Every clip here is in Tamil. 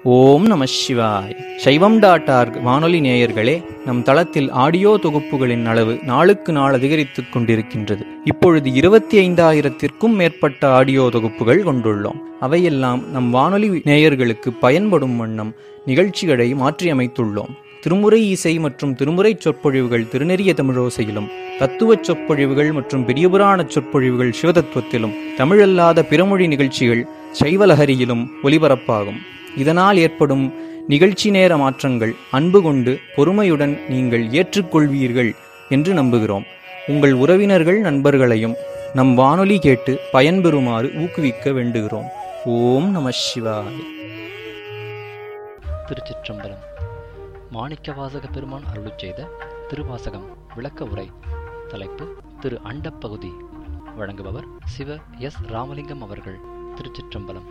ஓம் நம சிவாய் சைவம் டாட் ஆர்க் வானொலி நேயர்களே நம் தளத்தில் ஆடியோ தொகுப்புகளின் அளவு நாளுக்கு நாள் அதிகரித்துக் கொண்டிருக்கின்றது இப்பொழுது இருபத்தி ஐந்தாயிரத்திற்கும் மேற்பட்ட ஆடியோ தொகுப்புகள் கொண்டுள்ளோம் அவையெல்லாம் நம் வானொலி நேயர்களுக்கு பயன்படும் வண்ணம் நிகழ்ச்சிகளை மாற்றியமைத்துள்ளோம் திருமுறை இசை மற்றும் திருமுறை சொற்பொழிவுகள் திருநெறிய தமிழோசையிலும் தத்துவச் சொற்பொழிவுகள் மற்றும் பெரியபுராண சொற்பொழிவுகள் சிவதத்துவத்திலும் தமிழல்லாத பிறமொழி நிகழ்ச்சிகள் சைவலஹரியிலும் ஒலிபரப்பாகும் இதனால் ஏற்படும் நிகழ்ச்சி நேர மாற்றங்கள் அன்பு கொண்டு பொறுமையுடன் நீங்கள் ஏற்றுக்கொள்வீர்கள் என்று நம்புகிறோம் உங்கள் உறவினர்கள் நண்பர்களையும் நம் வானொலி கேட்டு பயன்பெறுமாறு ஊக்குவிக்க வேண்டுகிறோம் ஓம் நம சிவாய திருச்சிற்றம்பலம் மாணிக்கவாசக பெருமான் அருளிச் செய்த திருவாசகம் விளக்க உரை தலைப்பு திரு அண்டப்பகுதி வழங்குபவர் சிவ எஸ் ராமலிங்கம் அவர்கள் திருச்சிற்றம்பலம்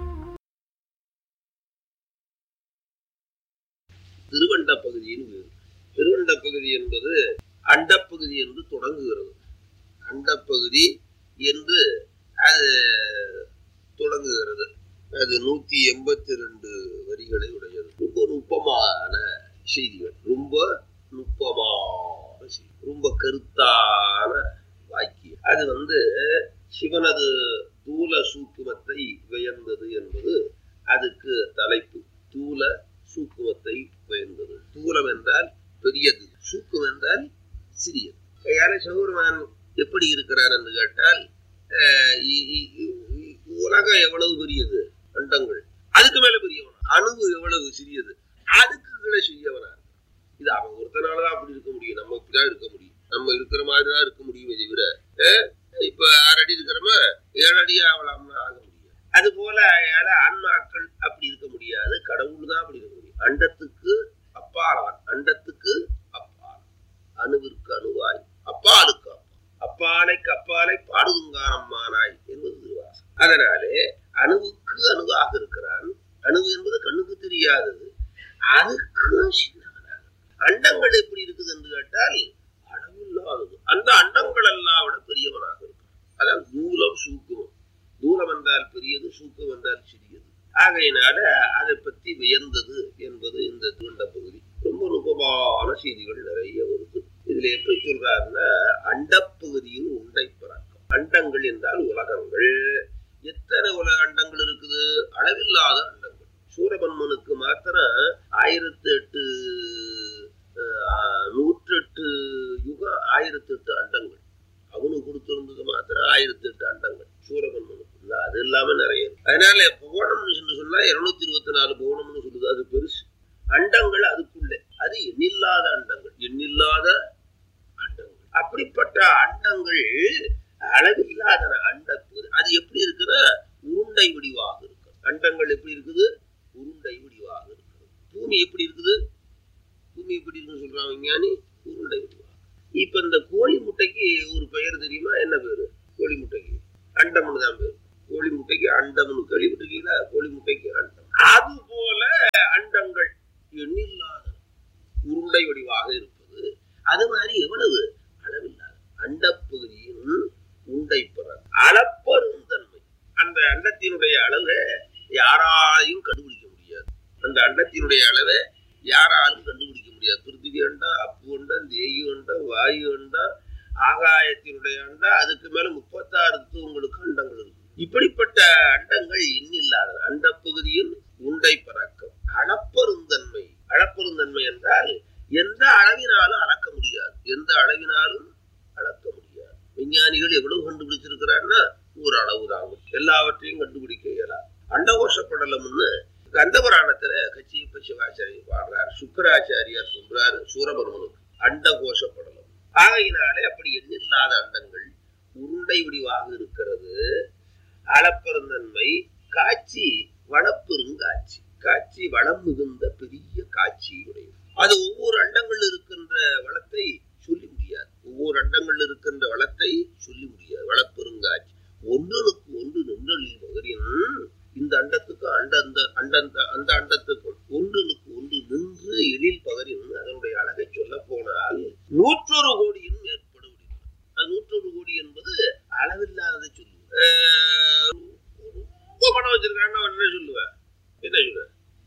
திருவண்ட பகுதியின் வேறு திருவண்ட பகுதி என்பது அண்டப்பகுதி என்று தொடங்குகிறது அண்டப்பகுதி என்று அது தொடங்குகிறது அது நூத்தி எண்பத்தி ரெண்டு வரிகளை உடையது ரொம்ப நுட்பமான செய்திகள் ரொம்ப நுட்பமான செய்தி ரொம்ப கருத்தான வாக்கியம் அது வந்து சிவனது தூல சூக்குமத்தை வியந்தது என்பது அதுக்கு தலைப்பு தூல சூக்குமத்தை பயந்தது தூலம் என்றால் பெரியது சூக்கம் என்றால் சிறியது கையால சௌரமான் எப்படி இருக்கிறார் என்று கேட்டால் அஹ் இ- இ- இ- உலகம் எவ்வளவு பெரியது அண்டங்கள் அதுக்கு மேல பெரியவன் அணுவு எவ்வளவு சிறியது அதுக்கு கீழே சிறியவனா இருக்கான். இது அவன் ஒருத்தனாலதான் அப்படி இருக்க முடியும் நம்ம இப்படிதான் இருக்க முடியும் நம்ம இருக்கிற மாதிரி தான் இருக்க முடியுமே தவிர அஹ் இப்ப ஆறு அடி இருக்கிறோமா ஏழு அடி ஆகலாம்னு ஆக முடியும் அது போல யார ஆன்மாக்கள் அப்படி இருக்க முடியாது கடவுள் தான் அப்படி இருக்க முடியும் அண்டத்துக்கு அப்பாலான் அண்டத்துக்கு அப்பால் அணுவிற்கு அணுவாய் அப்பாலுக்கு அப்பா அப்பாலைக்கு அப்பாலை பாடுதுங்கானம்மானாய் என்பது திருவாசம் அதனாலே அணுவுக்கு அணுவாக இருக்கிறான் அணுவு என்பது கண்ணுக்கு தெரியாதது அதுக்கு சின்னவனாக அண்டங்கள் எப்படி இருக்குது என்று கேட்டால் அளவில்லாதது அந்த அண்டங்கள் எல்லாம் விட பெரியவனாக இருக்கிறான் அதான் தூலம் சூக்குமம் தூரம் என்றால் பெரியது சூக்கம் என்றால் சிறியது ஆகையினால அதை பற்றி வியந்தது என்பது இந்த தூண்ட பகுதி ரொம்ப நுட்பமான செய்திகள் நிறைய வருது இதுல எப்படி சொல்றாருன்னா அண்டப்பகுதியின் உண்டை பிறக்கம் அண்டங்கள் என்றால் உலகங்கள் எத்தனை உலக அண்டங்கள் இருக்குது அளவில்லாத அண்டங்கள் சூரபன்மனுக்கு மாத்திரம் ஆயிரத்தி எட்டு நூற்றி எட்டு யுகம் ஆயிரத்தி எட்டு அண்டங்கள் அவனுக்கு கொடுத்திருந்தது மாத்திரம் ஆயிரத்தி எட்டு அண்டங்கள் சூரபன்மனுக்கு இல்ல அது இல்லாம நிறைய இருக்கு. அதனால புவனம்னு சொல்லி சொன்னா இருநூத்தி இருபத்தி நாலு புவனம்னு சொல்லுது அது பெருசு அண்டங்கள் அதுக்குள்ளே அது எண்ணில்லாத அண்டங்கள் எண்ணில்லாத அண்டங்கள் அப்படிப்பட்ட அண்டங்கள் அளவில்லாத அண்டப்பகுதி அது எப்படி இருக்குன்னா உருண்டை வடிவாக இருக்கு அண்டங்கள் எப்படி இருக்குது உருண்டை வடிவாக இருக்குது பூமி எப்படி இருக்குது பூமி எப்படி இருக்குன்னு சொல்றான் விஞ்ஞானி உருண்டை வடிவாக இப்ப இந்த கோழி முட்டைக்கு ஒரு பெயர் தெரியுமா என்ன பேரு கோழி முட்டைக்கு அண்டம்னு தான் பேரு கோழி முட்டைக்கு அண்டம்னு கேள்விப்பட்டிருக்கீங்களா கோழி முட்டைக்கு அண்டம் அது போல அண்டங்கள் எண்ணில்லாத உருண்டை வடிவாக இருப்பது அது மாதிரி எவ்வளவு அளவில்லாத அண்டப்பகுதியின் உண்டை பெற அளப்பெருந்தன்மை அந்த அண்டத்தினுடைய அளவை யாராலையும் கண்டுபிடிக்க முடியாது அந்த அண்டத்தினுடைய அளவை யாராலும் கண்டுபிடிக்க முடியாது பிருத்திவி அண்டா அப்பு அண்டம் தேயு அண்டம் வாயு அண்டம் ஆகாயத்தினுடைய அண்டம் அதுக்கு மேல முப்பத்தாறு உங்களுக்கு அண்டங்கள் இருக்கு இப்படிப்பட்ட அண்டங்கள் எண்ணில்லாத அண்டப்பகுதியில் உண்டை பறக்கம் அளப்பெருந்தன்மை அளப்பெருந்தன்மை என்றால் எந்த அளவினாலும் அளக்க முடியாது எந்த அளவினாலும் அளக்க முடியாது விஞ்ஞானிகள் எவ்வளவு கண்டுபிடிச்சிருக்கிறான்னா ஒரு அளவு தான் எல்லாவற்றையும் கண்டுபிடிக்க இயலாது அண்டகோஷ படலம்னு கந்தபுராணத்துல கச்சியப்ப சிவாச்சாரியர் பாடுறார் சுக்கராச்சாரியார் சொல்றாரு சூரபர்மனுக்கு அண்டகோஷ படலம் ஆகையினாலே அப்படி எண்ணில்லாத அண்டங்கள் உருண்டை வடிவாக இருக்கிறது அளப்பெருந்தன்மை காட்சி வளப்பெருங்காட்சி காட்சி வளம் மிகுந்த பெரிய காட்சியுடையது அது ஒவ்வொரு அண்டங்கள் இருக்கின்ற வளத்தை சொல்லி முடியாது ஒவ்வொரு அண்டங்கள் இருக்கின்ற வளத்தை சொல்லி முடியாது வளப்பெருங்காட்சி ஒன்றனுக்கு ஒன்று நின்றலில் மகரின் இந்த அண்டத்துக்கு அண்ட அந்த அண்ட அந்த- அந்த அண்டத்துக்கு ஒன்றுனுக்கு ஒன்று நின்று எழில் பகரின் அதனுடைய அழகை சொல்ல போனால் நூற்றொரு கோடியும் ஏற்பட முடியும் அது நூற்றொரு கோடி என்பது அளவில்லாததை சொல்லுவது அஹ் ரொம்ப பணம் வச்சிருக்கான்னு அவன் என்ன சொல்லுவேன் என்ன சொல்லுவேன் அஹ் கோடி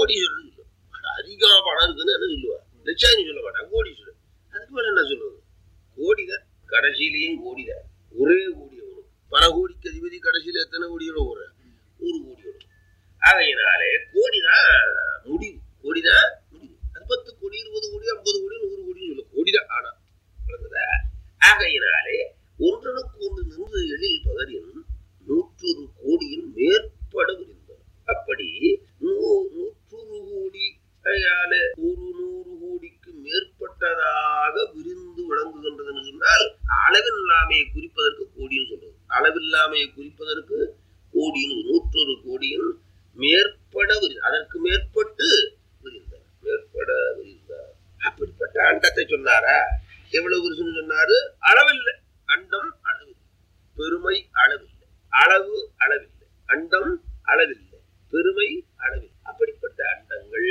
கோடீஸ்வரன் சொல்லுவான் அட, அதிகமா பணம் இருக்குன்னு என்ன சொல்லுவா லட்சாணி சொல்ல மாட்டான் கோடீஸ்வரன் அதுக்கு மேல என்ன சொல்லுவது கோடிதான் கடைசியிலையும் கோடிதான் ஒரே கோடி அவனுக்கு பல கோடிக்கு அதிபதி கடைசியில எத்தனை கோடியோட ஒரு ஒரு கோடியோட ஆகையினாலே கோடிதான் முடிவு கோடிதான் முடிவு அது பத்து கோடி இருபது கோடி ஐம்பது கோடி நூறு கோடின்னு சொல்ல கோடிதான் ஆனா விளங்குதா ஆகையினாலே ஒன்றனுக்கு ஒன்று நின்று எழில் பகரின் நூற்றொரு கோடியின் மேற்பட விரிந்தார் அப்படி நூ- நூற்றொரு கோடி கையால ஒரு நூறு கோடிக்கு மேற்பட்டதாக விரிந்து விளங்குகின்றதுன்னு சொன்னால் அளவில்லாமையை குறிப்பதற்கு கோடின்னு சொல்றது அளவில்லாமையை குறிப்பதற்கு கோடியின் நூற்றொரு கோடியின் மேற்பட விரி அதற்கு மேற்பட்டு விரிந்தார் மேற்பட விரிந்தார் அப்படிப்பட்ட அண்டத்தை சொன்னாரா எவ்வளவு விரிசுன்னு சொன்னாரு அளவில்லை அண்டம் அளவில்லை பெருமை அளவில்லை அளவு அளவில்லை அண்டம் அளவில்லை பெருமை அளவில்லை அப்படிப்பட்ட அண்டங்கள்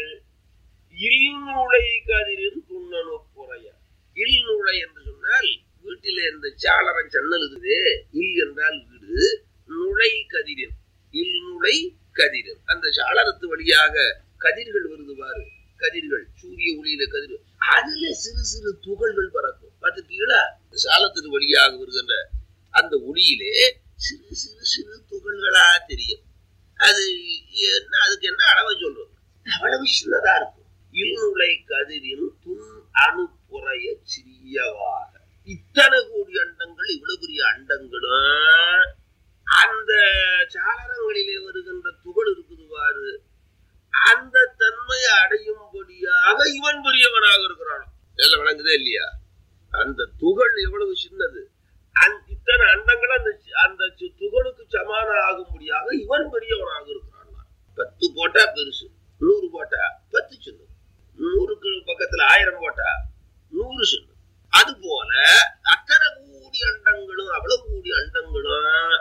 இல்நுழை கதிரின் துண்ணனு புறைய இல்நுழை என்று சொன்னால் வீட்டிலே இந்த சாளரம் சன்னல் இருக்குதே இல் என்றால் வீடு நுழை கதிரின் இல்நுழை கதிரின் அந்த சாளரத்து வழியாக கதிர்கள் வருது பாரு கதிர்கள் சூரிய ஒளியில கதிர் அதுல சிறு சிறு துகள்கள் பறக்கும் பார்த்துட்டீங்களா சாலத்தின் வழியாக வருகின்ற அந்த ஒளியிலே சிறு சிறு சிறு துகள்களா தெரியும் அது என்ன அதுக்கு என்ன அளவை சொல்றது அவ்வளவு சின்னதா இருக்கும் இருநுழை கதிரின் துன் அணு புறைய சிறியவாக இத்தனை கோடி அண்டங்கள் இவ்வளவு பெரிய அண்டங்களும் அந்த சாளரங்களிலே வருகின்ற துகள் இருக்குது பாரு அந்த தன்மையை அடையும்படியாக இவன் பெரியவனாக இருக்கிறான் எல்லாம் விளங்குதே இல்லையா அந்த துகள் எவ்வளவு சின்னது அந்த இத்தனை அண்டங்கள் அந்த சி- அந்த சி- துகளுக்கு சமான ஆகும்படியாக இவன் பெரியவனாக இருக்கிறான் பத்து போட்டா பெருசு நூறு போட்டா பத்து சின்னது நூறுக்கு பக்கத்துல ஆயிரம் போட்டா நூறு சின்னது அது போல அத்தனை கூடி அண்டங்களும் அவ்வளவு கூடி அண்டங்களும்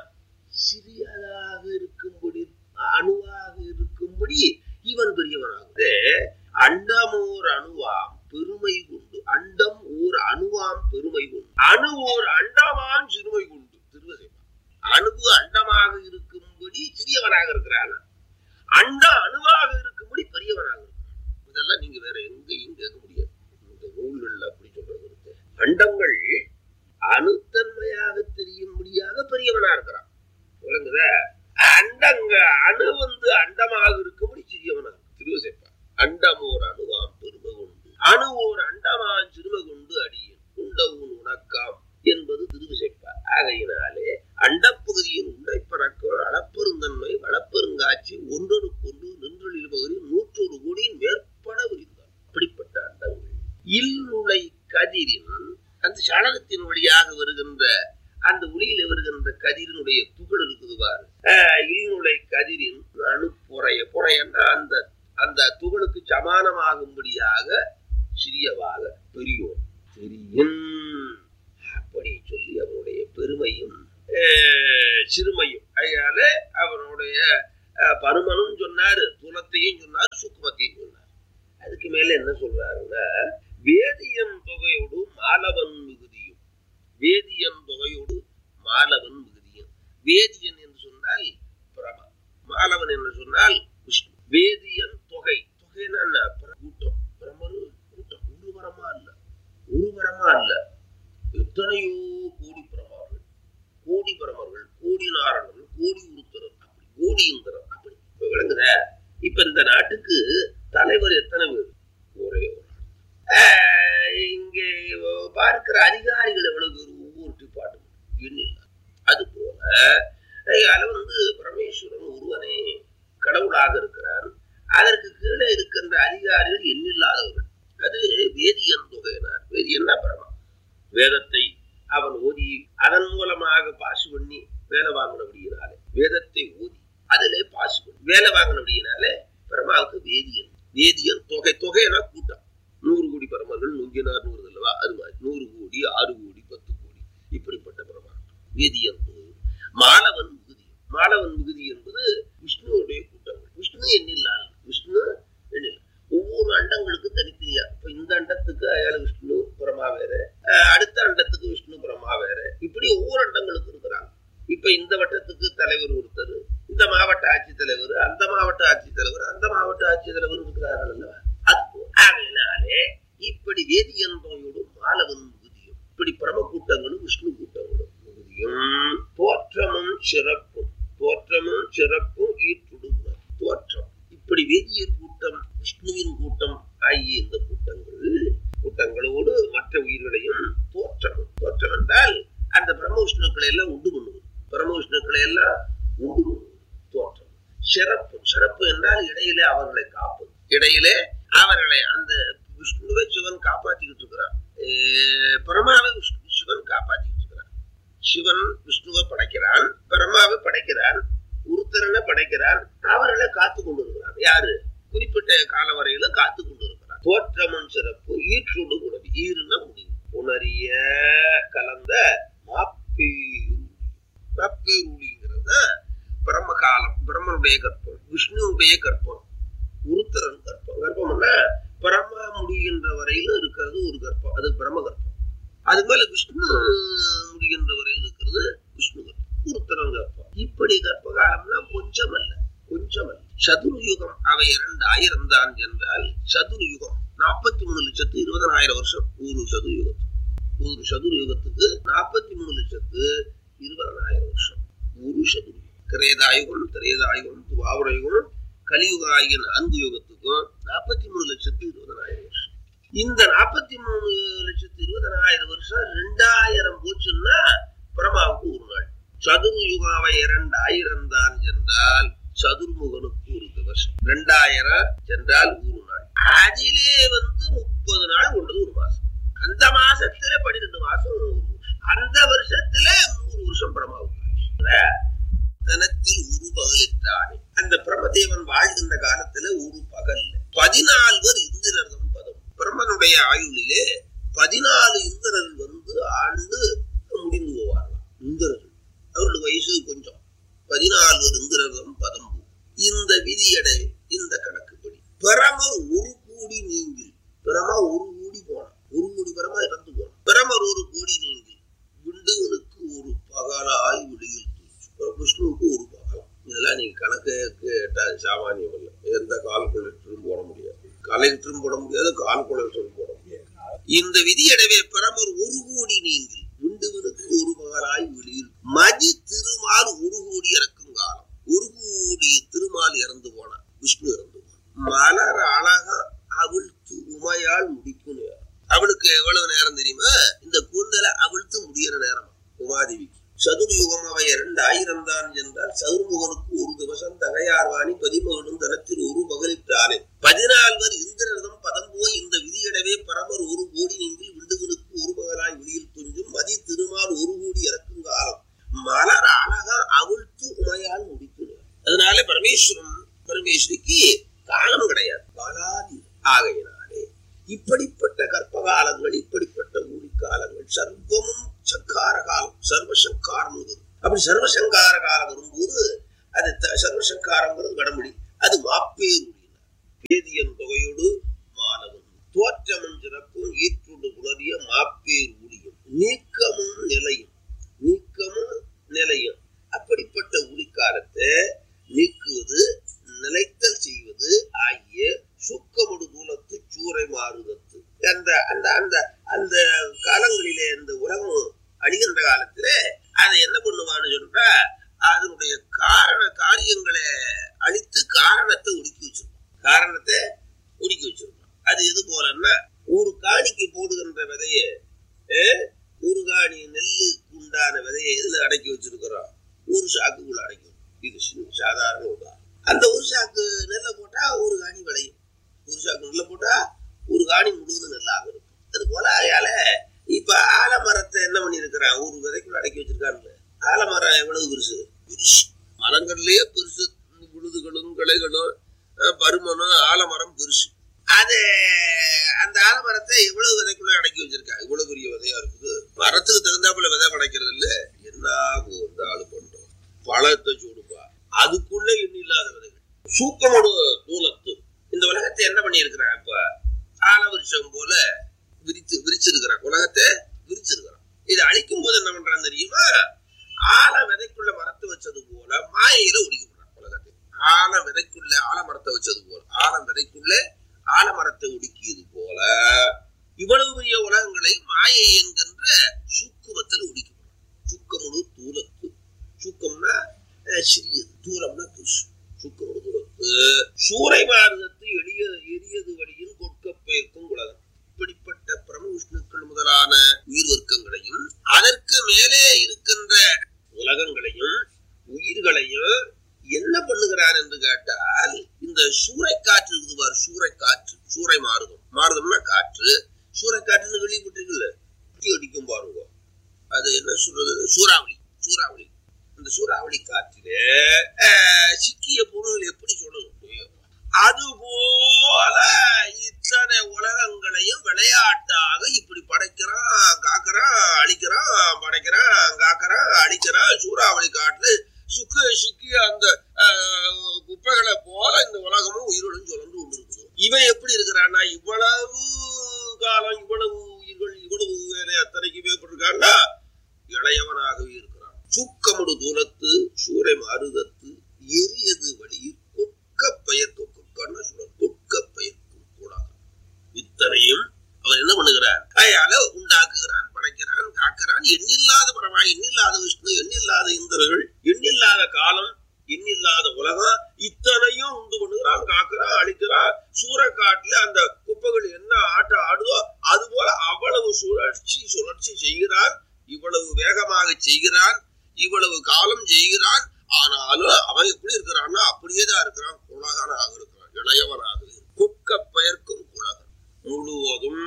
சிறியதாக இருக்கும்படி அணுவாக இருக்கும்படி இவன் பெரியவனாகுது அண்டம் ஓர் அணுவாம் பெருமை கொண்டு அண்டம் ஓர் அணுவாம் பெருமை கொண்டு அணு ஓர் அண்டமாம் சிறுமை கொண்டு திருவசைமா அணுவு அண்டமாக இருக்கும்படி சிறியவனாக இருக்கிறான் அண்டம் அணுவாக இருக்கும்படி பெரியவனாக இருக்கிறான் இதெல்லாம் நீங்க வேற எங்கேயும் கேட்க முடியாது இந்த நூல்கள்ல அப்படி சொல்றது இருக்கு அண்டங்கள் அணுத்தன்மையாக தெரியும்படியாக பெரியவனா இருக்கிறான் விளங்குத அண்டங்க அணு வந்து அண்டமாக இருக்கும்படி சிறியவனா இருக்கு. திருவசைப்பா அண்டம் ஓர் அணுவாம் பெருமை கொண்டு அணு ஓர் அண்டமான் சிறுமை கொண்டு அடியேன் உண்டவுன் உனக்காம் என்பது திருவிசைப்பா ஆகையினாலே அண்டப்பகுதியின் உண்டை பறக்கம் அளப்பெருந்தன்மை வளப்பெருங்காட்சி ஒன்றொருக்கொன்று நின்றொழில் பகுதி நூற்றொரு கோடியின் மேற்பட விரிந்தார் அப்படிப்பட்ட அண்டங்கள் இல்நுழை கதிரின் அந்த சாளரத்தின் வழியாக வருகின்ற அந்த ஒளியில வருகின்ற கதிரினுடைய துகள் இருக்குது பாரு ஆஹ் இல்நுழை கதிரின் அணு புறைய புறையன்னா அந்த அந்த துகளுக்கு சமானமாகும்படியாக சிறியவாக பெரியோர் தெரியும் அப்படி சொல்லி அவனுடைய பெருமையும் ஆஹ் சிறுமையும் அதனால அவனுடைய ஆஹ் பருமனும் சொன்னாரு துலத்தையும் சொன்னார் சுக்குமத்தையும் சொன்னார் அதுக்கு மேல என்ன சொல்றாருன்னா வேதியன் தொகையோடு மாலவன் மிகுதியும் வேதியன் தொகையோடு மாலவன் மிகுதியும் வேதியன் என்று சொன்னால் பிரமா மாலவன் என்று சொன்னால் விஷ்ணு வேதியன் தொகை தொகைன்னா என்ன? பிர- கூட்டம் பிரமரு கூட்டம் ஒரு வரமா இல்ல ஒரு வரமா இல்ல எத்தனையோ கோடி பிரமார்கள் கோடி பிரமர்கள் கோடி நாரணர்கள் கோடி உருத்தரர் அப்படி கோடி இந்திரர் அப்படி இப்ப விளங்குத இப்ப இந்த நாட்டுக்கு தலைவர் எத்தனை பேர் ஒரே ஒரு ஆள். ஆஹ் இங்கே பார்க்கிற அதிகாரிகள் எவ்வளவு பேர் ஒவ்வொரு டிபார்ட்மெண்ட் எண்ணில்ல அது போல அதனால வந்து பரமேஸ்வரன் ஒருவனே கடவுளாக இருக்கிறான் அதற்கு கீழே இருக்கின்ற அதிகாரிகள் எண்ணில்லாதவர்கள் அது வேதியன் தொகையினார் வேதியன்னா பரமா வேதத்தை அவன் ஓதி அதன் மூலமாக பாசு பண்ணி வேலை வாங்கினபடியினாலே வேதத்தை ஓதி அதிலே பாசு பண்ணி வேலை வாங்கினபடியினாலே பிரமாவுக்கு வேதியன் வேதியன் தொகை தொகைனா கூட்டம் நூறு கோடி பரமர்கள் நுங்கினார் நூறு அல்லவா அது மாதிரி நூறு கோடி ஆறு கோடி பத்து கோடி இப்படிப்பட்ட பிரமா வேதியன் தொகை மாலவன் மிகுதி மாலவன் மிகுதி என்பது விஷ்ணுவுடைய கூட்டங்கள் விஷ்ணு எண்ணில்லாத விஷ்ணு எண்ணில் ஒவ்வொரு அண்டங்களுக்கும் தனித்தனியா இப்ப இந்த அண்டத்துக்கு அயால விஷ்ணு புறமா வேற அஹ் அடுத்த அண்டத்துக்கு விஷ்ணு புறமா வேற இப்படி ஒவ்வொரு அண்டங்களுக்கும் இருக்கிறாங்க இப்ப இந்த வட்டத்துக்கு தலைவர் ஒருத்தர் இந்த மாவட்ட ஆட்சித்தலைவர் அந்த மாவட்ட ஆட்சித்தலைவர் அந்த மாவட்ட ஆட்சி சிதறவர் இருக்கிறார்கள் அல்லவா அது ஆகையினாலே இப்படி வேதியன் நோயோடு மாலவன் மிகுதியும் இப்படி பிரம கூட்டங்களும் விஷ்ணு கூட்டங்களும் மிகுதியும் தோற்றமும் சிறப்பும் தோற்றமும் சிறப்பும் ஈற்றுடுவர் தோற்றம் இப்படி வேதியர் கூட்டம் விஷ்ணுவின் கூட்டம் ஆகிய இந்த கூட்டங்கள் கூட்டங்களோடு மற்ற உயிர்களையும் தோற்றம் தோற்றம் என்றால் அந்த பிரம்ம விஷ்ணுக்களை எல்லாம் உண்டு பண்ணுவது பிரம்ம விஷ்ணுக்களை எல்லாம் உண்டு பண்ணுவது தோற்றம் சிறப்பு சிறப்பு என்றால் இடையிலே அவர்களை காப்பது இடையிலே அவர்களை அந்த விஷ்ணுவை சிவன் காப்பாத்திக்கிட்டு இருக்கிறான் ஏ, பரமாவை விஷ்ணு சிவன் காப்பாத்திக்கிட்டு இருக்கிறான் சிவன் விஷ்ணுவை படைக்கிறான் பிரம்மாவை படைக்கிறான் உருத்தரனை படைக்கிறான் அவர்களை காத்து கொண்டு இருக்கிறான் யாரு குறிப்பிட்ட கால வரையில காத்து கொண்டு இருக்கிறான் தோற்றமும் சிறப்பு ஈற்றுடு உணவு ஈருன முடிவு உணரிய கலந்த மாப்பீரு மாப்பீருளிங்கிறது பிரம்ம காலம் பிரம்மனுடைய கற்பம் விஷ்ணுவுடைய கற்பம் உருத்தரன் கற்பம் கற்பம்னா பிரம்மா முடிகின்ற வரையிலும் இருக்கிறது ஒரு கற்பம் அது பிரம்ம கற்பம் அது மேல விஷ்ணு முடிகின்ற வரையில் இருக்கிறது விஷ்ணு கற்பம் உருத்தரன் கற்பம் இப்படி கற்ப காலம்னா கொஞ்சம் அல்ல கொஞ்சம் அல்ல சதுர்யுகம் அவை இரண்டாயிரம் தான் என்றால் சதுர்யுகம் நாற்பத்தி மூணு லட்சத்து இருபதனாயிரம் வருஷம் ஒரு சதுர்யுகத்துக்கு ஒரு சதுர்யுகத்துக்கு நாற்பத்தி மூணு லட்சத்து இருபதனாயிரம் வருஷம் ஒரு சதுர்யுகம் கிரேதாயுகம் திரேதாயுகம் துவாபரயுகம் கலியுக ஆகிய நான்கு யுகத்துக்கும் நாற்பத்தி மூணு லட்சத்து இருபதனாயிரம் வருஷம் இந்த நாற்பத்தி மூணு லட்சத்து இருபதனாயிரம் வருஷம் ரெண்டாயிரம் போச்சுன்னா பிரமாவுக்கு ஒரு நாள் சதுர்யுகாவை இரண்டாயிரம் தான் என்றால் சதுர்முகனுக்கு ஒரு திவசம் ரெண்டாயிரம் சென்றால் ஒரு நாள் அதிலே வந்து முப்பது நாள் கொண்டது ஒரு மாசம் அந்த மாசத்துல பன்னிரெண்டு மாசம் ஒரு வருஷம் அந்த வருஷத்துல நூறு வருஷம் பிரமாவுக்கு ஆயுஷ். தனத்தில் ஒரு பகலிட்டானே அந்த பிரமதேவன் வாழ்கின்ற காலத்துல ஒரு பகல் பதினால்வர் இந்திரர்தம் பதம் பிரம்மனுடைய ஆயுளிலே பதினாலு இந்திரர்கள் வந்து ஆண்டு முடிந்து போவார்களாம் இந்திரர்கள் அவர்களுடைய வயசு கொஞ்சம் பதினால்வர் இந்திரர்தம் பதம் இந்த விதியடை இந்த கணக்குப்படி பிரமர் ஒரு கோடி நீங்கில் பிரமா ஒரு கோடி போனான் ஒரு கோடி பிரமா இறந்து போனான் பிரமர் ஒரு கோடி நீங்கில் விண்டுவனுக்கு ஒரு பகலாய் வெளியில் தூச்சு விஷ்ணுவுக்கு ஒரு பகலம் இதெல்லாம் நீங்க கணக்கு கேட்டா சாமானியம் இல்லை எந்த கால்குலேட்டரும் போட முடியாது கலெக்டரும் போட முடியாது கால்குலேட்டரும் போட முடியாது இந்த விதியடவே பிரமர் ஒரு கோடி நீங்கில் விண்டுவனுக்கு ஒரு பகலாய் வெளியில் மதி திருமால் ஒரு கோடி இறக்கும் காலம் ஒரு கோடி திருமால் இறந்து போனான் விஷ்ணு இறந்து போனான் மலர் அழகா அவிழ்த்து உமையால் முடிக்கும் நேரம் அவளுக்கு எவ்வளவு நேரம் தெரியுமா இந்த கூந்தலை அவிழ்த்து முடியிற நேரம் உமாதேவிக்கு சதுர்யுகம் அவை இரண்டாயிரம் தான் என்றால் சதுர்முகனுக்கு ஒரு திவசம் தகையார்வாணி பதிமகனும் தனத்தில் ஒரு பகலிட்டானே பதினால்வர் இந்திரதம் பதம் போய் இந்த விதியிடவே பரமர் ஒரு கோடி நெஞ்சில் விண்டுவனுக்கு ஒரு பகலாய் வெளியில் துஞ்சும் மதி திருமால் ஒரு கோடி இறக்கும் காலம் மலர் அழகா அவிழ்த்து உமையால் முடிக்கும் அதனால பரமேஸ்வரன் பரமேஸ்வரிக்கு காலம் கிடையாது காலாதி ஆகையினாலே இப்படிப்பட்ட கற்பகாலங்கள் இப்படிப்பட்ட ஊழிக்காலங்கள் சர்வமும் சங்கார காலம் சர்வசங்காரம் அப்படி சர்வசங்கார காலம் வரும்போது அது த- சர்வசங்காரங்கிறது வடமொழி அது மாப்பேருடினார் வேதியன் தொகையோடு மாணவன் தோற்றமும் சிறப்பும் ஈற்றுடு உணரிய மாப்பேர் ஊழியம் நீக்கமும் நிலையும் நீக்கமும் நிலையும் அப்படிப்பட்ட ஒளிக்காலத்தை நீக்குவது நிலைத்தல் செய்வது ஆகிய சுக்கமுடு தூலத்து சூறை மாறுதத்து அந்த அந்த அந்த அந்த காலங்களிலே இந்த உலகம் அழிகின்ற காலத்துல அதை என்ன பண்ணுவான்னு சொன்னா அதனுடைய காரண காரியங்களை அழித்து காரணத்தை ஒடுக்கி வச்சிருக்கும் காரணத்தை ஒடுக்கி வச்சிருக்கும் அது எது போலன்னா ஒரு காணிக்கு போடுகின்ற விதைய அஹ், ஒரு காணி நெல்லுக்கு உண்டான விதையை எதுல அடக்கி வச்சிருக்கிறோம் ஒரு சாக்குக்குள்ள அடைக்கும் இது சின்ன சாதாரண உதாரணம் அந்த ஒரு சாக்கு நெல்லை போட்டா ஒரு காணி விளையும் ஒரு சாக்கு நெல்லை போட்டா ஒரு காணி முழுவதும் நெல்லாக இருக்கும் அது போல ஆயால இப்ப ஆலமரத்தை என்ன பண்ணிருக்கிறான் ஒரு விதைக்குள்ள அடக்கி வச்சிருக்கான்ல ஆலமரம் எவ்வளவு பெருசு பெருசு மரங்கள்லயே பெருசு விழுதுகளும் கிளைகளும் அஹ், பருமனும் ஆலமரம் பெருசு அது அந்த ஆலமரத்தை எவ்வளவு விதைக்குள்ள அடக்கி வச்சிருக்கா இவ்வளவு பெரிய விதையா இருக்குது மரத்துக்கு தகுந்தாப்புல விதை படைக்கிறது இல்ல என்ன ஒரு ஆளு பண்றோம் பழத்தை சூடுப்பா அதுக்குள்ள எண்ணில்லாத விதைகள் சூக்கமோடு தூலத்து இந்த உலகத்தை என்ன பண்ணி இருக்கிறான் இப்ப ஆலவருஷம் போல விரித்து விரிச்சிருக்கிறான் உலகத்தை விரிச்சிருக்கிறான் இதை அழிக்கும் போது என்ன பண்றான் தெரியுமா ஆல விதைக்குள்ள மரத்து வச்சது போல மாயையில ஒடுக்கி விடுறான் உலகத்தை ஆல விதைக்குள்ள ஆலமரத்தை வச்சது போல ஆலம் விதைக்குள்ளே ஆலமரத்தை ஒடுக்கியது போல இவ்வளவு பெரிய உலகங்களை மாயை என்கின்ற சூக்குமத்தில் ஒடுக்கப்படும் சுக்கமுடு தூலத்து சுக்கம்னா அஹ், சிறியது தூரம்னா பெருசு சுக்கமுடு தூரத்து சூறை மாறுதத்து எளிய எரியது வழியின் கொட்கப்பெயர்க்கும் உலகம் இப்படிப்பட்ட பிரம விஷ்ணுக்கள் முதலான உயிர் வர்க்கங்களையும் அதற்கு மேலே இருக்கின்ற உலகங்களையும் உயிர்களையும் என்ன பண்ணுகிறார் என்று கேட்டால் இந்த சூறை காற்று இருக்குது பாரு சூறை காற்று சூறை மாறுதம் மாறுதம்னா காற்று சூறை காற்றுன்னு கேள்விப்பட்டிருக்குல்ல குட்டி அடிக்கும் பாருங்க அது என்ன சொல்றது சூறாவளி சூறாவளி அந்த சூறாவளி காற்றிலே அஹ், சிக்கிய பொருள்கள் எப்படி சொல்லணும் அது போல இத்தனை உலகங்களையும் விளையாட்டாக இப்படி படைக்கிறான் காக்கிறான் அழிக்கிறான் படைக்கிறான் காக்கிறான் அழிக்கிறான் சூறாவளி காட்டுல சுக்கு சிக்கி அந்த ஆஹ், குப்பைகளை போல இந்த உலகமும் உயிரோடும் சுழந்து கொண்டு இருக்குது இவன் எப்படி இருக்கிறான்னா இவ்வளவு காலம் இவ்வளவு உயிர்கள் இவ்வளவு வேலை அத்தனைக்குமே எப்படி இருக்கான்னா இளையவனாகவே இருக்கிறான் சுக்கமுடு தூரத்து சூரை மாறுதத்து எரியது வழியில் கொட்க பெயர்க்கும் கொக்கன்னா சொல்ற கொட்க பெயர்க்கும் கூடாது இத்தனையும் அவன் என்ன பண்ணுகிறான் அயால உண்டாக்குகிறான் படைக்கிறான் காக்கிறான் எண்ணில்லாத பரமா எண்ணில்லாத விஷ்ணு எண்ணில்லாத இந்திரர்கள் எண்ணில்லாத காலம் எண்ணில்லாத உலகம் இத்தனையும் உண்டு பண்ணுகிறான் காக்கிறான் அழிக்கிறான் சூறக்காட்டுல அந்த குப்பைகள் என்ன ஆட்டம் ஆடுதோ அது போல அவ்வளவு சுழற்சி சுழற்சி செய்கிறான் இவ்வளவு வேகமாக செய்கிறான் இவ்வளவு காலம் செய்கிறான் ஆனாலும் அவன் எப்படி இருக்கிறான்னா அப்படியே தான் இருக்கிறான் குலகனாக இருக்கிறான் இளையவனாக குக்க பெயர்க்கும் குலகன் முழுவதும்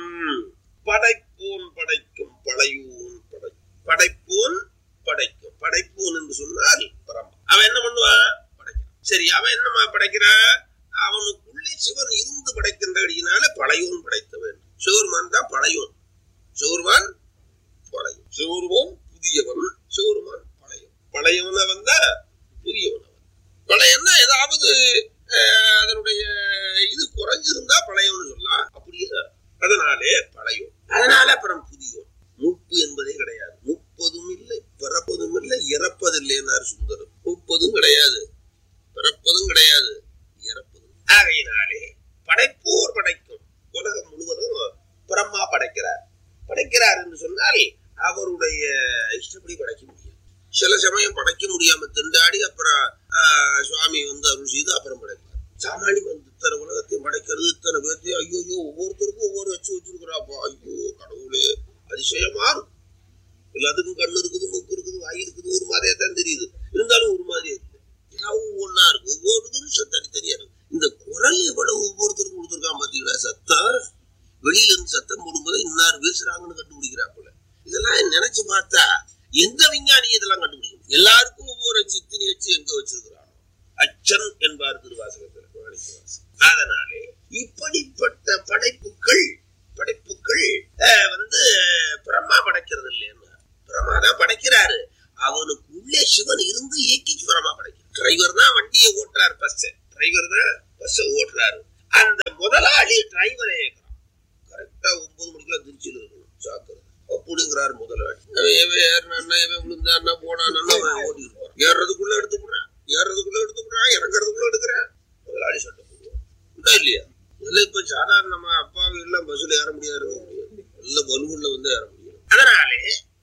படைப்போன் படைக்கும் படையூன் படை படைப்போன் படைக்கும் படைப்போன் என்று சொன்னால் பரம அவன் என்ன பண்ணுவான் படைக்கிறான் சரி அவன் என்னமா படைக்கிறான் அவனுக்குள்ளே சிவன் இருந்து படைக்கின்றபடியினால பழையோன் படைத்த வேண்டும் சிவருமான் தான் பழையோன் சிவருமான் பழையும் சிவருமான் புதியவன் சிவருமான் பழையவன் பழையவன வந்தா புதியவன் அவன் பழையன்னா ஏதாவது அஹ், அதனுடைய இது குறைஞ்சிருந்தா பழையவன் சொல்லலாம் அப்படியே அதனாலே பழையோன் அதனால அப்புறம் புதியோன் முப்பு என்பதே கிடையாது முப்பதும் இல்லை பிறப்பதும் இல்லை இறப்பதில்லைன்னார் சுந்தரம் முப்பதும் கிடையாது பிறப்பதும் கிடையாது இறப்பதும் ஆகையினாலே படைப்போர் படைக்கும் உலகம் முழுவதும் பிரம்மா படைக்கிறார் படைக்கிறார் என்று சொன்னால் அவருடைய இஷ்டப்படி படைக்க முடியும் சில சமயம் படைக்க முடியாம திண்டாடி அப்புறம் ஆஹ், சுவாமி வந்து அருள் செய்து அப்புறம் படைப்பார் சாமானி வந்து இத்தனை உலகத்தையும் படைக்கிறது இத்தனை பேர்த்தையும் ஐயோ ஐயோ ஒவ்வொருத்தருக்கும் ஒவ்வொரு வச்சு வச்சிருக்கிறாப்பா ஐயோ கடவுளே அதிசயமா இருக்கு எல்லாத்துக்கும் கண்ணு இருக்குது மூக்கு இருக்குது வாய் இருக்குது ஒரு மாதிரியா தான் தெரியுது இருந்தாலும் ஒரு மாதிரியா இருக்கு எல்லாம் ஒவ்வொன்னா இருக்கு ஒவ்வொருத்தரும் தனித்தனியா இருக்கு இந்த குரல் எவ்வளவு ஒவ்வொருத்தருக்கும் கொடுத்துருக்கான் பாத்தீங்களா சத்தம் வெளியில இருந்து சத்தம் போடும்போது இன்னார் பேசுறாங்கன்னு கண்டுபிடிக்கிறாப்புல இதெல்லாம் நினைச்சு பார்த்தா எந்த விஞ்ஞானி இதெல்லாம் கண்டுபிடிக்கும் எல்லாருக்கும் ஒவ்வொரு சித்தினி வச்சு எங்க வச்சிருக்கிறானோ அச்சன் என்பார் திருவாசகத்தில் மாணிக்கவாசகர். அதனாலே இப்படிப்பட்ட படைப்புகள் படைப்புகள் அஹ், வந்து பிரம்மா படைக்கிறது இல்லையா பிரம்மா தான் படைக்கிறாரு அவனுக்கு உள்ளே சிவன் இருந்து இயக்கி பிரம்மா படைக்கிறார் டிரைவர் தான் வண்டியை ஓட்டுறாரு பஸ் டிரைவர் தான் பஸ் ஓட்டுறாரு அந்த முதலாளி டிரைவரை இயக்குறான் கரெக்டா ஒன்பது மணிக்கெல்லாம் திருச்சியில் இருக்கணும் சாக்குறது அப்படிங்கிறாரு முதலாளி அவன் எவன் ஏறினா எவன் விழுந்தான்னா போனான்னா அவன் ஓடி இருப்பான் ஏறுறதுக்குள்ள எடுத்து விடுறான் ஏறுறதுக்குள்ள எடுத்து விடுறான் இறங்குறதுக்குள்ள எடுக்கிறான் முதலாளி சட்டம் போடுவான் உண்டா இல்லையா இதெல்லாம் இப்ப சாதாரணமா அப்பாவி எல்லாம் பஸ்ல ஏற முடியாது இறங்க முடியாது நல்ல பலூன்ல வந்து ஏற முடியும் அதனாலே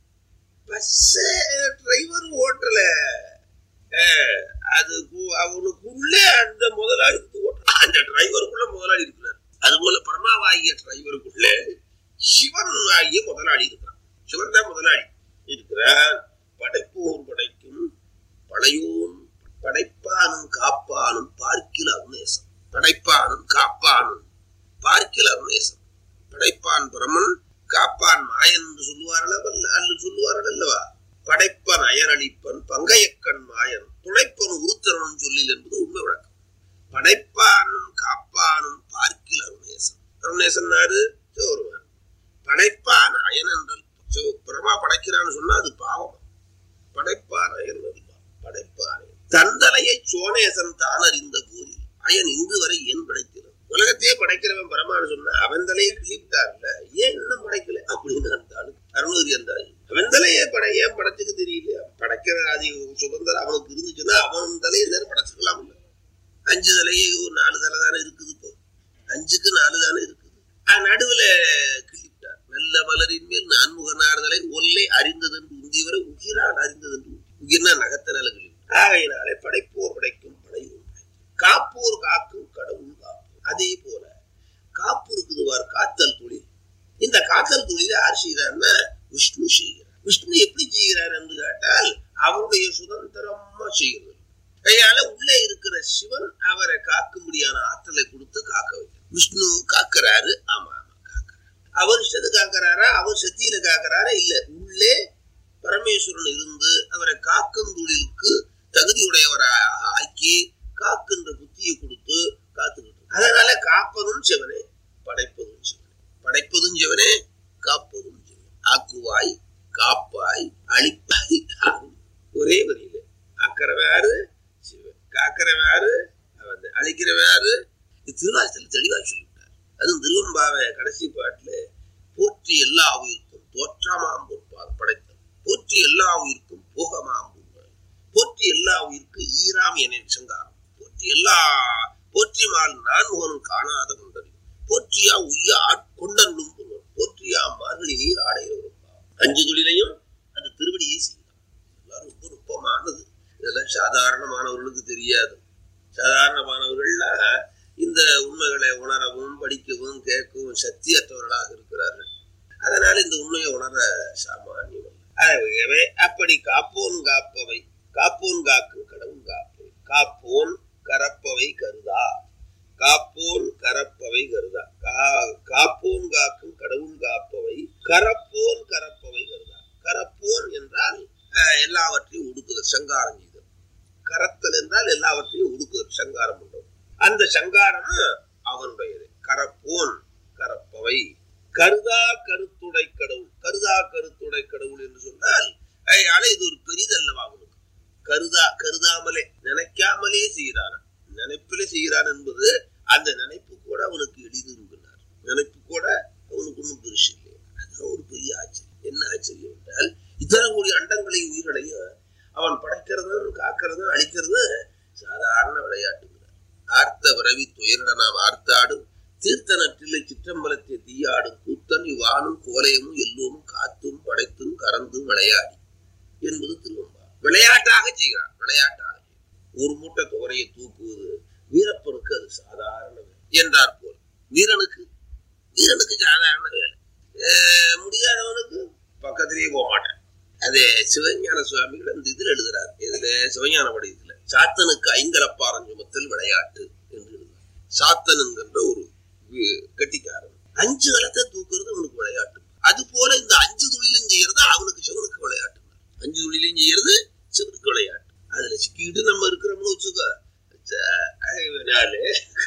பஸ் டிரைவர் ஓட்டல அஹ், அது கு- அவனுக்குள்ளே அந்த முதலாளி ஓட்டுறான் அந்த டிரைவருக்குள்ள முதலாளி இருக்கிறார் அதுபோல பரமாவாகிய டிரைவருக்குள்ள சிவன் ஆகிய முதலாளி இருக்கிறான் சிவன் தான் முதலாளி இருக்கிறார் படைப்போர் படைக்கும் படையோன் படைப்பானும் காப்பானும் பார்க்கில் அருணேசம் படைப்பானும் காப்பானும் பார்க்கில் அருணேசம் படைப்பான் பிரமன் காப்பான் மாயன் என்று சொல்லுவார்கள் அல்ல அல்ல சொல்லுவார்கள் அல்லவா படைப்பன் அயனளிப்பன் பங்கையக்கண் மாயன் துடைப்பன் உருத்தரனும் சொல்லில் என்பது உண்மை விளக்கம் படைப்பானும் காப்பானும் பார்க்கில் அருணேசன் அருணேசன் நாடு சிவருமான் படைப்பான் அயன் என்றல் சிவ- பிரமா படைக்கிறான்னு சொன்னா அது பாவம் படைப்பான் அயன் அறிவான் படைப்பான் அயன். தந்தலையை சோனேசன் தான் அறிந்த போதில் அயன் இன்று வரை ஏன் படைக்கிறது உலகத்தையே படைக்கிறவன் பரமான்னு சொன்னா அவன் தலையை கிழிப்டார்ல ஏன் இன்னும் படைக்கல அப்படின்னு அந்த ஆளு அருணகிரி அந்த ஆளு. அவன் தலையே படை ஏன் படைச்சுக்க தெரியல படைக்கிற அது சுதந்திரம் அவனுக்கு இருந்துச்சுன்னா அவன் தலையை நேரம் படைச்சுக்கலாம் இல்ல அஞ்சுக்கு நாலு தானே இருக்குது ஆஹ் நடுவுல கிள்ளிவிட்டார் நல்ல மலரின் மேல் நான்முகனார்தலை ஒல்லை அறிந்ததென்று உந்தியவரை உகிரால் அறிந்ததென்று உந்தி. உகிர்னா நகத்தினால கிள்ளி ஆகையினாலே படைப்போர் படைக்கும் படை ஒன்றாய். காப்போர் காக்கும் கடவுள் காப்போர் அதே போல காப்பு இருக்குது பார் காத்தல் தொழில் இந்த காத்தல் தொழிலை யார் செய்கிறார்னா விஷ்ணு செய்கிறார் விஷ்ணு எப்படி செய்கிறார் என்று கேட்டால் அவருடைய சுதந்திரமா செய்கிறது கையால உள்ளே இருக்கிற சிவன் அவரை காக்கும்படியான ஆற்றலை கொடுத்து காக்க வைக்கிறார் விஷ்ணு காக்கிறாரு ஆமா ஆமா காக்கிறாரு அவர் இஷ்டத்து காக்கிறாரா அவர் சக்தியில காக்கிறாரா இல்ல உள்ளே பரமேஸ்வரன் இருந்து அவரை காக்கும் தொழிலுக்கு தகுதியுடையவராக ஆக்கி காக்கின்ற புத்தியை கொடுத்து காத்துக்கிட்டு இருக்கு. அதனால காப்பதும் சிவனே படைப்பதும் சிவனே படைப்பதும் சிவனே காப்பதும் சிவனே ஆக்குவாய் காப்பாய் அழிப்பாய் ஆகும். ஒரே வரியில ஆக்கிறவன் யாரு சிவன் காக்கிறவன் யாரு அவன் அழிக்கிறவன் யாரு இது திருவாசத்துல தெளிவா சொல்லிவிட்டார் அதுவும் திருவம்பாவை கடைசி பாட்டுல போற்றி எல்லா உயிருக்கும் தோற்றமாம் பொற்பார் படைத்தல் போற்றி எல்லா உயிருக்கும் போகமாம் பொற்பார். போற்றி எல்லா உயிருக்கு ஈராம் என சங்காரம் போற்றி எல்லா போற்றிமால் நான்முகனும் காணாத கொண்டது போற்றியா உய்ய ஆட்கொண்டருளும் பொருள் போற்றியா மார்கழி நீர் ஆடையவரும் அஞ்சு தொழிலையும் அந்த திருவடியை செய்யலாம் இதெல்லாம் ரொம்ப நுட்பமானது இதெல்லாம் சாதாரணமானவர்களுக்கு தெரியாது சாதாரணமானவர்கள்லாம் இந்த உண்மைகளை உணரவும் படிக்கவும் கேட்கவும் சக்தியற்றவர்களாக இருக்கிறார்கள் அதனால இந்த உண்மையை உணர சாமானியம் அல்ல. ஆகவே அப்படி காப்போன் காப்பவை காப்போன் காக்கும் கடவுள் காப்பவை காப்போன் கரப்பவை கருதா காப்போன் கரப்பவை கருதா கா- காப்போன் காக்கும் கடவுள் காப்பவை கரப்போன் கரப்பவை கருதா கரப்போன் என்றால் அஹ், எல்லாவற்றையும் உடுக்குதல் சங்காரம் செய்தல் கரத்தல் என்றால் எல்லாவற்றையும் உடுக்குதல் சங்காரம் பண்றது அந்த சங்காரம் அவனுடையது கரப்போன் கரப்பவை கருதா கருத்துடை கடவுள் கருதா கருத்துடை கடவுள் என்று சொன்னால் அதனால இது ஒரு பெரிதல்லவா அவனுக்கு கருதா கருதாமலே நினைக்காமலே செய்கிறான் நினைப்பிலே செய்கிறான் என்பது அந்த நினைப்பு கூட அவனுக்கு எளிது என்கிறார் நினைப்பு கூட அவனுக்கு ஒன்றும் பெருசு இல்லை அதுதான் ஒரு பெரிய ஆச்சரியம் என்ன ஆச்சரியம் என்றால் இத்தனை கோடி அண்டங்களையும் உயிர்களையும் அவன் படைக்கிறதும் காக்கிறதும் அழிக்கிறதும் சாதாரண விளையாட்டுங்கிறார் ஆர்த்த விரவி துயரிட நாம் ஆர்த்தாடும் தீர்த்தனற்றில்லை சிற்றம்பலத்தை தீயாடும் கூத்தன் இவ்வாணும் கோலையமும் எல்லோரும் காத்தும் படைத்தும் கறந்தும் விளையாடி என்பது திருவம்பா விளையாட்டாக செய்கிறான் விளையாட்டாக ஒரு மூட்டை துவரையை தூக்குவது வீரப்பனுக்கு அது சாதாரண வேலை என்றார் போல் வீரனுக்கு வீரனுக்கு சாதாரண வேலை அஹ் முடியாதவனுக்கு பக்கத்திலேயே போக மாட்டேன் அது சிவஞான சுவாமிகள் அந்த இதுல எழுதுறார் இதுல சிவஞான படியத்துல சாத்தனுக்கு ஐங்கரப்பாரம் சுமத்தல் விளையாட்டு என்று எழுதுறார் சாத்தன் என்கின்ற ஒரு வி- கெட்டிக்காரன் அஞ்சு களத்தை தூக்குறது அவனுக்கு விளையாட்டு அது போல இந்த அஞ்சு தொழிலும் செய்யறது அவனுக்கு சிவனுக்கு விளையாட்டு அஞ்சு தொழிலையும் செய்யறது சிவனுக்கு விளையாட்டு அதுல சிக்கிட்டு நம்ம இருக்கிறோம்னு வச்சுக்கோ ச- அதனால